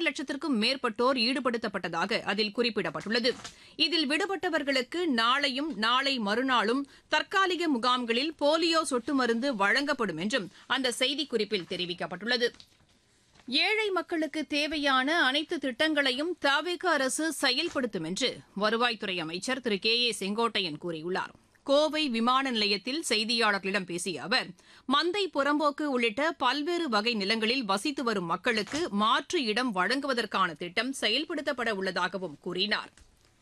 லட்சத்திற்கும் மேற்பட்டோர் ஈடுபடுத்தப்பட்டதாக அதில் குறிப்பிடப்பட்டுள்ளது இதில் விடுபட்டவர்களுக்கு நாளையும் நாளை மறுநாளும் தற்காலிக முகாம்களில் போலியோ சொட்டு மருந்து வழங்கப்படும் என்றும் அந்த செய்திக்குறிப்பில் தெரிவிக்கப்பட்டுள்ளது ஏழை மக்களுக்கு தேவையான அனைத்து திட்டங்களையும் தவிக அரசு செயல்படுத்தும் என்று வருவாய்த்துறை அமைச்சர் திரு கே ஏ செங்கோட்டையன் கூறியுள்ளார் கோவை விமான நிலையத்தில் செய்தியாளர்களிடம் பேசிய அவர் மந்தை புறம்போக்கு உள்ளிட்ட பல்வேறு வகை நிலங்களில் வசித்து வரும் மக்களுக்கு மாற்று இடம் வழங்குவதற்கான திட்டம் செயல்படுத்தப்பட உள்ளதாகவும் கூறினார்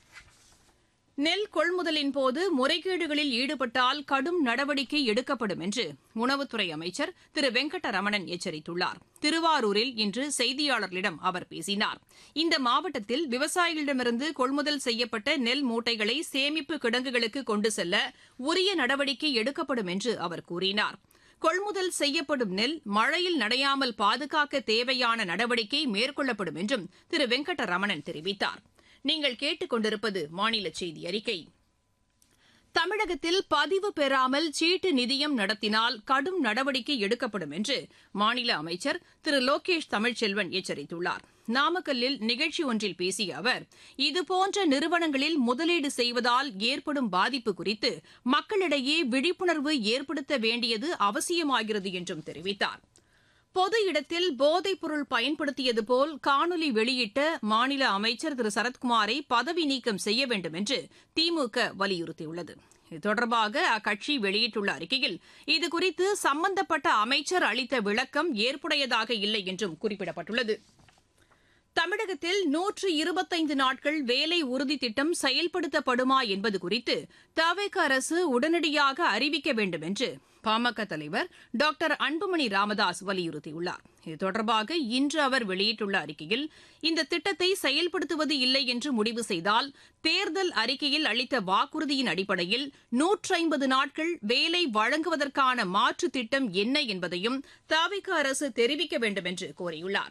நெல் கொள்முதலின் போது முறைகேடுகளில் ஈடுபட்டால் கடும் நடவடிக்கை எடுக்கப்படும் என்று உணவுத்துறை அமைச்சர் திரு வெங்கட்டரமணன் எச்சரித்துள்ளார் திருவாரூரில் இன்று செய்தியாளர்களிடம் அவர் பேசினார் இந்த மாவட்டத்தில் விவசாயிகளிடமிருந்து கொள்முதல் செய்யப்பட்ட நெல் மூட்டைகளை சேமிப்பு கிடங்குகளுக்கு கொண்டு செல்ல உரிய நடவடிக்கை எடுக்கப்படும் என்று அவர் கூறினார் கொள்முதல் செய்யப்படும் நெல் மழையில் நடையாமல் பாதுகாக்க தேவையான நடவடிக்கை மேற்கொள்ளப்படும் என்றும் திரு வெங்கட்டரமணன் தெரிவித்தார் நீங்கள் கேட்டுக் கொண்டிருப்பது மாநில செய்தி அறிக்கை தமிழகத்தில் பதிவு பெறாமல் சீட்டு நிதியம் நடத்தினால் கடும் நடவடிக்கை எடுக்கப்படும் என்று மாநில அமைச்சர் திரு லோகேஷ் தமிழ்ச்செல்வன் எச்சரித்துள்ளார் நாமக்கல்லில் நிகழ்ச்சி ஒன்றில் பேசிய அவர் இதுபோன்ற நிறுவனங்களில் முதலீடு செய்வதால் ஏற்படும் பாதிப்பு குறித்து மக்களிடையே விழிப்புணர்வு ஏற்படுத்த வேண்டியது அவசியமாகிறது என்றும் தெரிவித்தார் பொது இடத்தில் போதைப் பொருள் பயன்படுத்தியது போல் காணொலி வெளியிட்ட மாநில அமைச்சர் திரு சரத்குமாரை பதவி நீக்கம் செய்ய வேண்டும் என்று திமுக வலியுறுத்தியுள்ளது இது தொடர்பாக அக்கட்சி வெளியிட்டுள்ள அறிக்கையில் இதுகுறித்து சம்பந்தப்பட்ட அமைச்சர் அளித்த விளக்கம் ஏற்புடையதாக இல்லை என்றும் குறிப்பிடப்பட்டுள்ளது தமிழகத்தில் நூற்று இருபத்தைந்து நாட்கள் வேலை உறுதி திட்டம் செயல்படுத்தப்படுமா என்பது குறித்து தவிக அரசு உடனடியாக அறிவிக்க வேண்டும் என்று பாமக தலைவர் டாக்டர் அன்புமணி ராமதாஸ் வலியுறுத்தியுள்ளார் இது தொடர்பாக இன்று அவர் வெளியிட்டுள்ள அறிக்கையில் இந்த திட்டத்தை செயல்படுத்துவது இல்லை என்று முடிவு செய்தால் தேர்தல் அறிக்கையில் அளித்த வாக்குறுதியின் அடிப்படையில் நூற்றைம்பது நாட்கள் வேலை வழங்குவதற்கான மாற்று திட்டம் என்ன என்பதையும் தவிக அரசு தெரிவிக்க வேண்டும் என்று கோரியுள்ளார்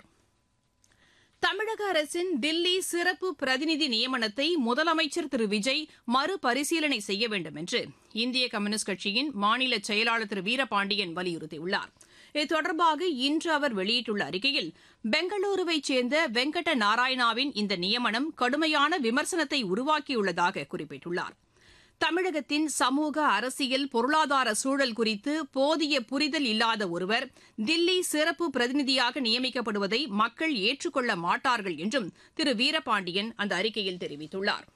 தமிழக அரசின் தில்லி சிறப்பு பிரதிநிதி நியமனத்தை முதலமைச்சர் திரு விஜய் மறுபரிசீலனை செய்ய வேண்டும் என்று இந்திய கம்யூனிஸ்ட் கட்சியின் மாநில செயலாளர் திரு வீரபாண்டியன் வலியுறுத்தியுள்ளார் இது தொடர்பாக இன்று அவர் வெளியிட்டுள்ள அறிக்கையில் பெங்களூருவைச் சேர்ந்த வெங்கட நாராயணாவின் இந்த நியமனம் கடுமையான விமர்சனத்தை உருவாக்கியுள்ளதாக குறிப்பிட்டுள்ளார் தமிழகத்தின் சமூக அரசியல் பொருளாதார சூழல் குறித்து போதிய புரிதல் இல்லாத ஒருவர் தில்லி சிறப்பு பிரதிநிதியாக நியமிக்கப்படுவதை மக்கள் ஏற்றுக்கொள்ள மாட்டார்கள் என்றும் திரு வீரபாண்டியன் அந்த அறிக்கையில் தெரிவித்துள்ளார்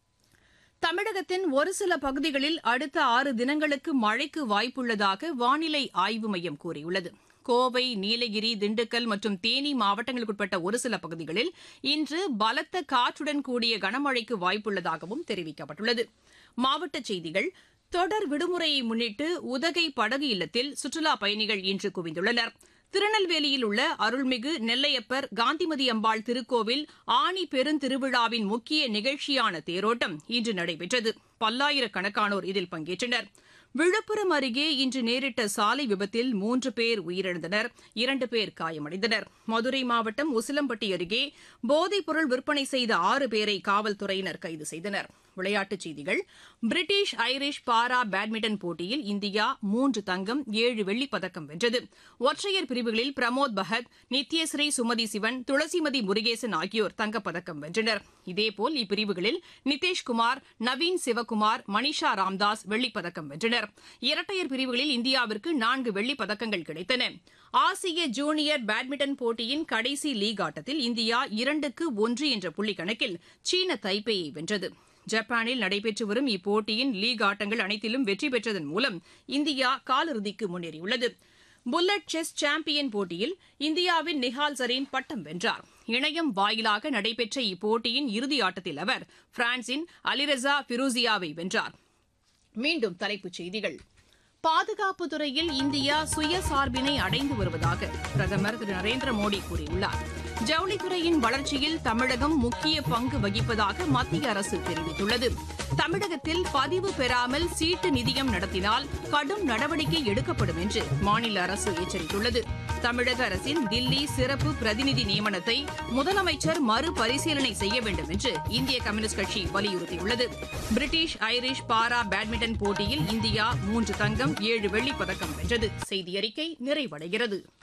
தமிழகத்தின் ஒரு சில பகுதிகளில் அடுத்த ஆறு தினங்களுக்கு மழைக்கு வாய்ப்புள்ளதாக வானிலை ஆய்வு மையம் கூறியுள்ளது கோவை நீலகிரி திண்டுக்கல் மற்றும் தேனி மாவட்டங்களுக்குட்பட்ட ஒரு சில பகுதிகளில் இன்று பலத்த காற்றுடன் கூடிய கனமழைக்கு வாய்ப்புள்ளதாகவும் தெரிவிக்கப்பட்டுள்ளது மாவட்டச் செய்திகள் தொடர் விடுமுறையை முன்னிட்டு உதகை படகு இல்லத்தில் சுற்றுலா பயணிகள் இன்று குவிந்துள்ளனர் திருநெல்வேலியில் உள்ள அருள்மிகு நெல்லையப்பர் காந்திமதி அம்பாள் திருக்கோவில் ஆணி பெருந்திருவிழாவின் முக்கிய நிகழ்ச்சியான தேரோட்டம் இன்று நடைபெற்றது பல்லாயிரக்கணக்கானோர் இதில் பங்கேற்றனர் விழுப்புரம் அருகே இன்று நேரிட்ட சாலை விபத்தில் மூன்று பேர் உயிரிழந்தனர் இரண்டு பேர் காயமடைந்தனர் மதுரை மாவட்டம் உசிலம்பட்டி அருகே போதைப் பொருள் விற்பனை செய்த ஆறு பேரை காவல்துறையினர் கைது செய்தனர் விளையாட்டுச் செய்திகள் பிரிட்டிஷ் ஐரிஷ் பாரா பேட்மிண்டன் போட்டியில் இந்தியா மூன்று தங்கம் ஏழு வெள்ளிப் பதக்கம் வென்றது ஒற்றையர் பிரிவுகளில் பிரமோத் பகத் நித்யஸ்ரீ சுமதி சிவன் துளசிமதி முருகேசன் ஆகியோர் தங்கப்பதக்கம் வென்றனர் இதேபோல் இப்பிரிவுகளில் நிதேஷ்குமார் நவீன் சிவகுமார் மணிஷா ராம்தாஸ் வெள்ளிப் பதக்கம் வென்றனர் இரட்டையர் பிரிவுகளில் இந்தியாவிற்கு நான்கு வெள்ளிப் பதக்கங்கள் கிடைத்தன ஆசிய ஜூனியர் பேட்மிண்டன் போட்டியின் கடைசி லீக் ஆட்டத்தில் இந்தியா இரண்டுக்கு ஒன்று என்ற புள்ளி கணக்கில் சீன தைப்பேயை வென்றது ஜப்பானில் நடைபெற்று வரும் இப்போட்டியின் லீக் ஆட்டங்கள் அனைத்திலும் வெற்றி பெற்றதன் மூலம் இந்தியா காலிறுதிக்கு முன்னேறியுள்ளது புல்லட் செஸ் சாம்பியன் போட்டியில் இந்தியாவின் நிஹால் சரீன் பட்டம் வென்றார் இணையம் வாயிலாக நடைபெற்ற இப்போட்டியின் இறுதி ஆட்டத்தில் அவர் பிரான்சின் அலிரசா பிரோசியாவை வென்றார் மீண்டும் தலைப்புச் செய்திகள் பாதுகாப்பு துறையில் இந்தியா சுயசார்பினை அடைந்து வருவதாக பிரதமர் திரு நரேந்திர மோடி கூறியுள்ளார் ஜவுளித்துறையின் வளர்ச்சியில் தமிழகம் முக்கிய பங்கு வகிப்பதாக மத்திய அரசு தெரிவித்துள்ளது தமிழகத்தில் பதிவு பெறாமல் சீட்டு நிதியம் நடத்தினால் கடும் நடவடிக்கை எடுக்கப்படும் என்று மாநில அரசு எச்சரித்துள்ளது தமிழக அரசின் தில்லி சிறப்பு பிரதிநிதி நியமனத்தை முதலமைச்சர் மறுபரிசீலனை செய்ய வேண்டும் என்று இந்திய கம்யூனிஸ்ட் கட்சி வலியுறுத்தியுள்ளது பிரிட்டிஷ் ஐரிஷ் பாரா பேட்மிண்டன் போட்டியில் இந்தியா மூன்று தங்கம் ஏழு வெள்ளிப் பதக்கம் வென்றது செய்தி அறிக்கை நிறைவடைகிறது